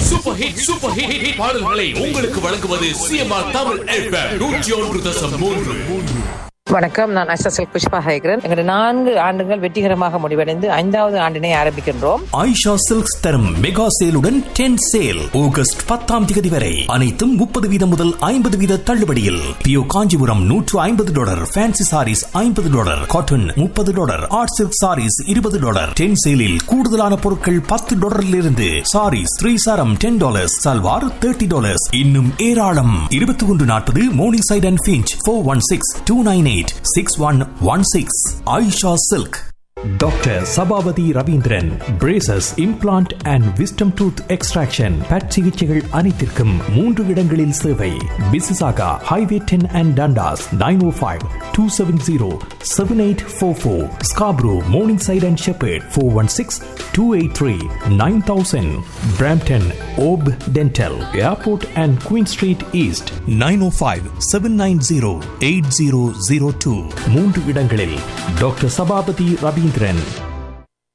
super hit super hit hit பாடல்களை உங்களுக்கு வழங்குவது சிஎம்ஆர் தமிழ் எஃப்எம் நூற்றி ஒன்று தசம் மூன்று வணக்கம் நான் எஸ்எஸ்எல் புஷ்பா ஹேகரன் எங்களுடைய நான்கு ஆண்டுகள் வெற்றிகரமாக முடிவடைந்து ஐந்தாவது ஆண்டினை ஆரம்பிக்கின்றோம் ஆயிஷா சில்க்ஸ் தரும் மெகா சேலுடன் டென் சேல் ஆகஸ்ட் பத்தாம் தேதி வரை அனைத்தும் முப்பது வீதம் முதல் ஐம்பது வீத தள்ளுபடியில் பியோ காஞ்சிபுரம் நூற்று ஐம்பது டாலர் ஃபேன்சி சாரீஸ் ஐம்பது டாலர் காட்டன் முப்பது டாலர் ஆர்ட் சில்க் சாரீஸ் இருபது டாலர் டென் சேலில் கூடுதலான பொருட்கள் பத்து டாலரில் இருந்து சாரீஸ் த்ரீ சாரம் ten dollars salwar thirty dollars இன்னும் ஏராளம் இருபத்தி ஒன்று நாற்பது Morningside and Finch four one six two nine eight six one one six Aisha silk doctor Sabapathi Raveendran braces implant and wisdom tooth extraction பட் சிகிச்சைகள் அனைத்திற்கும் மூன்று இடங்களில் சேவை Mississauga highway ten and Dundas nine O five two seven zero seven eight four four Scarborough Morningside and Sheppard four one six two eight three nine thousand Brampton ஓப் dental airport and Queen Street East nine O five seven nine zero eight zero zero two மூன்று இடங்களில் doctor Sabapathi Ravindran